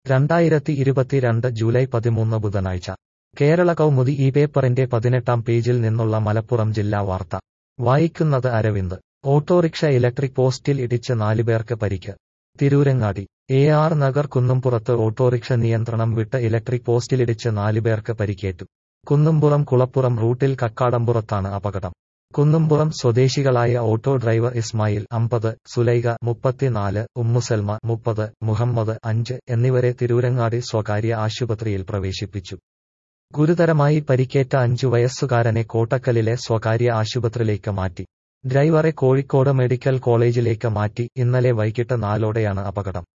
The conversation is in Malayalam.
രണ്ടായിരത്തി ഇരുപത്തിരണ്ട് ജൂലൈ പതിമൂന്ന് ബുധനാഴ്ച കേരള കൗമുദി ഈ പേപ്പറിന്റെ പതിനെട്ടാം പേജിൽ നിന്നുള്ള മലപ്പുറം ജില്ലാ വാർത്ത വായിക്കുന്നത് അരവിന്ദ് ഓട്ടോറിക്ഷ ഇലക്ട്രിക് പോസ്റ്റിൽ ഇടിച്ച് നാലുപേർക്ക് പരിക്ക് തിരൂരങ്ങാടി എ ആർ നഗർ കുന്നുംപുറത്ത് ഓട്ടോറിക്ഷ നിയന്ത്രണം വിട്ട് ഇലക്ട്രിക് പോസ്റ്റിലിടിച്ച് നാലുപേർക്ക് പരിക്കേറ്റു കുന്നുംപുറം കുളപ്പുറം റൂട്ടിൽ കക്കാടംപുറത്താണ് അപകടം കുന്നുംപുറം സ്വദേശികളായ ഓട്ടോ ഡ്രൈവർ ഇസ്മായിൽ അമ്പത് സുലൈഖ മുപ്പത്തിനാല് ഉമ്മുസൽമ മുപ്പത് മുഹമ്മദ് അഞ്ച് എന്നിവരെ തിരൂരങ്ങാടി സ്വകാര്യ ആശുപത്രിയിൽ പ്രവേശിപ്പിച്ചു ഗുരുതരമായി പരിക്കേറ്റ അഞ്ചു വയസ്സുകാരനെ കോട്ടക്കലിലെ സ്വകാര്യ ആശുപത്രിയിലേക്ക് മാറ്റി ഡ്രൈവറെ കോഴിക്കോട് മെഡിക്കൽ കോളേജിലേക്ക് മാറ്റി ഇന്നലെ വൈകിട്ട് നാലോടെയാണ് അപകടം